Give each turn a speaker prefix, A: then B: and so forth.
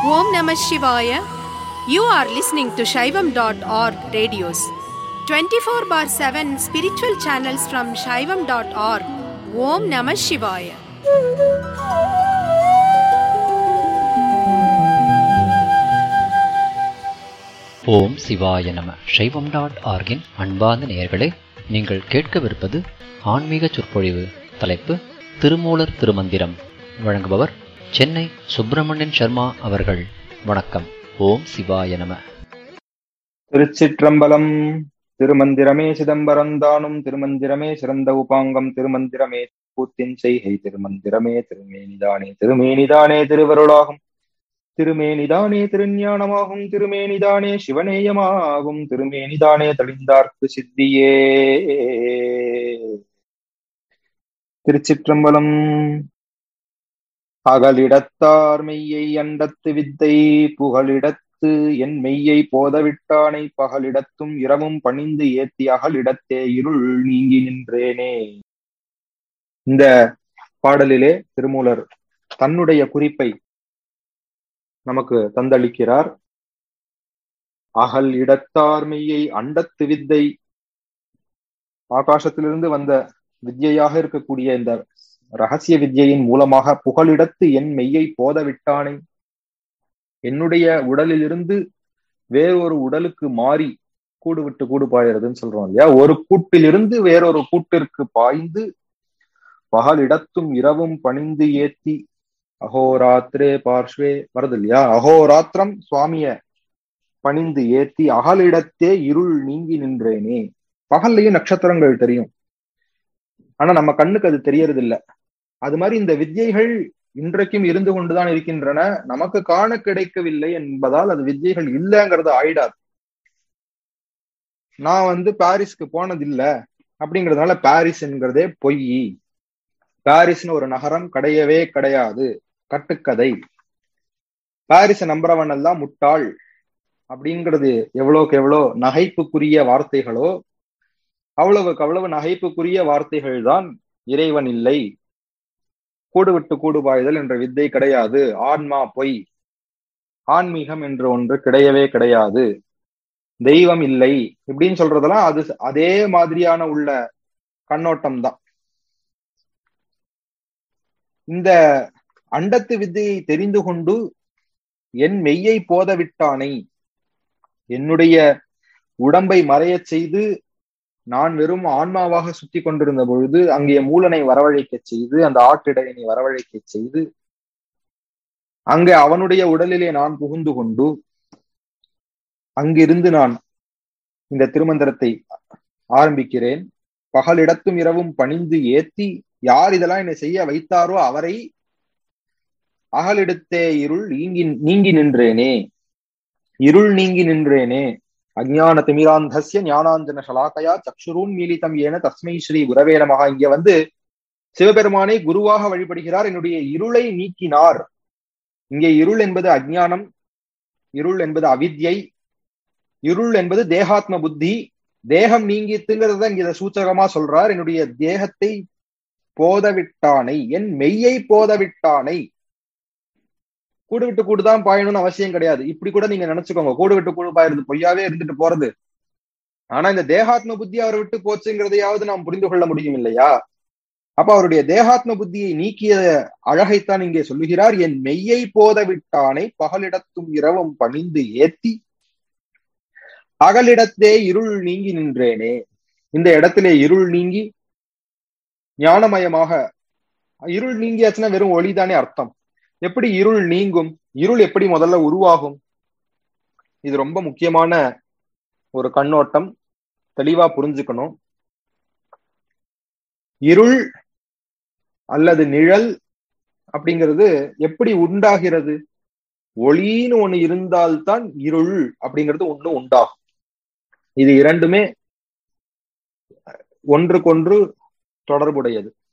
A: Om Namah Shivaya. You are listening to Shaivam.org radios. 24 bar 7 spiritual channels from Shaivam.org. Om Namah Shivaya.
B: ஓம் சிவாய நம சைவம் dot ஆர்கின் அன்பார்ந்த நேயர்களே நீங்கள் கேட்கவிருப்பது ஆன்மீக சொற்பொழிவு தலைப்பு திருமூலர் திருமந்திரம் வழங்குபவர் சென்னை சுப்பிரமணியன் சர்மா அவர்கள் வணக்கம் ஓம் சிவாய நம
C: திருச்சிற்றம்பலம் திருமந்திரமே சிதம்பரம் தானும் திருமந்திரமே சிறந்த உபாங்கம் திருமந்திரமே கூத்தின் செய்கை திருமந்திரமே திருமேனிதானே திருமேனிதானே திருவருளாகும் திருமேனிதானே திருஞானமாகும் திருமேனிதானே சிவநேயமாகும் திருமேனிதானே தெளிந்தார்க்கு சித்தியே திருச்சிற்றம்பலம் அகலிடத்தார் மெய்யை அண்டத்து வித்தை புகலிடத்து என் மெய்யை போதவிட்டானை பகலிடத்தும் இரவும் பணிந்து ஏத்தி அகலிடத்தே இருள் நீங்கி நின்றேனே இந்த பாடலிலே திருமூலர் தன்னுடைய குறிப்பை நமக்கு தந்தளிக்கிறார் அகல் இடத்தார் மெய்யை அண்டத்து வித்தை ஆகாசத்திலிருந்து வந்த வித்யையாக இருக்கக்கூடிய இந்த ரகசிய வித்யையின் மூலமாக புகலிடத்து என் மெய்யை போதவிட்டானை என்னுடைய உடலிலிருந்து வேறொரு உடலுக்கு மாறி கூடு விட்டு கூடு பாயறதுன்னு சொல்றோம் இல்லையா ஒரு கூட்டிலிருந்து வேறொரு கூட்டிற்கு பாய்ந்து பகலிடத்தும் இரவும் பணிந்து ஏத்தி அகோராத்திரே பார்ஷ்வே வருது இல்லையா அகோராத்திரம் சுவாமிய பணிந்து ஏத்தி அகலிடத்தே இருள் நீங்கி நின்றேனே பகல்லையும் நட்சத்திரங்கள் தெரியும் ஆனா நம்ம கண்ணுக்கு அது தெரியறது இல்ல அது மாதிரி இந்த வித்யைகள் இன்றைக்கும் இருந்து கொண்டுதான் இருக்கின்றன நமக்கு காண கிடைக்கவில்லை என்பதால் அது வித்யைகள் இல்லைங்கிறது ஆயிடாது நான் வந்து பாரிஸ்க்கு போனதில்ல அப்படிங்கறதுனால பாரிஸ் என்கிறதே பொய் பாரிஸ்னு ஒரு நகரம் கிடையவே கிடையாது கட்டுக்கதை பாரிஸை நம்புறவன் எல்லாம் முட்டாள் அப்படிங்கிறது எவ்வளவுக்கு எவ்வளோ நகைப்புக்குரிய வார்த்தைகளோ அவ்வளவுக்கு அவ்வளவு நகைப்புக்குரிய வார்த்தைகள் தான் இறைவன் இல்லை கூடு விட்டு கூடு பாய்தல் என்ற வித்தை கிடையாது ஆன்மா பொய் ஆன்மீகம் என்று ஒன்று கிடையவே கிடையாது தெய்வம் இல்லை இப்படின்னு சொல்றதெல்லாம் அது அதே மாதிரியான உள்ள கண்ணோட்டம் தான் இந்த அண்டத்து வித்தையை தெரிந்து கொண்டு என் மெய்யை போதவிட்டானை என்னுடைய உடம்பை மறையச் செய்து நான் வெறும் ஆன்மாவாக சுத்தி கொண்டிருந்த பொழுது அங்கே மூலனை வரவழைக்க செய்து அந்த ஆட்டிடையனை வரவழைக்க செய்து அங்கே அவனுடைய உடலிலே நான் புகுந்து கொண்டு அங்கிருந்து நான் இந்த திருமந்திரத்தை ஆரம்பிக்கிறேன் பகலிடத்தும் இரவும் பணிந்து ஏத்தி யார் இதெல்லாம் என்னை செய்ய வைத்தாரோ அவரை அகலிடத்தே இருள் நீங்கி நீங்கி நின்றேனே இருள் நீங்கி நின்றேனே அஜான திமிராந்தஸ்ய ஞானாஞ்சன சலாக்கையா சக்ஷுரூன் மீலிதம் ஏன தஸ்மை ஸ்ரீ குரவே நமகா இங்க வந்து சிவபெருமானை குருவாக வழிபடுகிறார் என்னுடைய இருளை நீக்கினார் இங்கே இருள் என்பது அஜ்ஞானம் இருள் என்பது அவித்யை இருள் என்பது தேகாத்ம புத்தி தேகம் நீங்கித்துங்கிறத இங்க இதை சூச்சகமா சொல்றார் என்னுடைய தேகத்தை போதவிட்டானை என் மெய்யை போதவிட்டானை கூடு விட்டு கூடு தான் பாயணும்னு அவசியம் கிடையாது இப்படி கூட நீங்க நினைச்சுக்கோங்க கூடு விட்டு கூடு பாயிருது பொய்யாவே இருந்துட்டு போறது ஆனா இந்த தேகாத்ம புத்தி அவரை விட்டு போச்சுங்கிறதையாவது நாம் புரிந்து கொள்ள முடியும் இல்லையா அப்ப அவருடைய தேகாத்ம புத்தியை நீக்கிய அழகைத்தான் இங்கே சொல்லுகிறார் என் மெய்யை போதவிட்டானை பகலிடத்தும் இரவும் பணிந்து ஏத்தி அகலிடத்தே இருள் நீங்கி நின்றேனே இந்த இடத்திலே இருள் நீங்கி ஞானமயமாக இருள் நீங்கியாச்சுன்னா வெறும் ஒளிதானே அர்த்தம் எப்படி இருள் நீங்கும் இருள் எப்படி முதல்ல உருவாகும் இது ரொம்ப முக்கியமான ஒரு கண்ணோட்டம் தெளிவா புரிஞ்சுக்கணும் இருள் அல்லது நிழல் அப்படிங்கிறது எப்படி உண்டாகிறது ஒளின்னு ஒண்ணு இருந்தால்தான் இருள் அப்படிங்கிறது ஒண்ணு உண்டாகும் இது இரண்டுமே ஒன்றுக்கொன்று தொடர்புடையது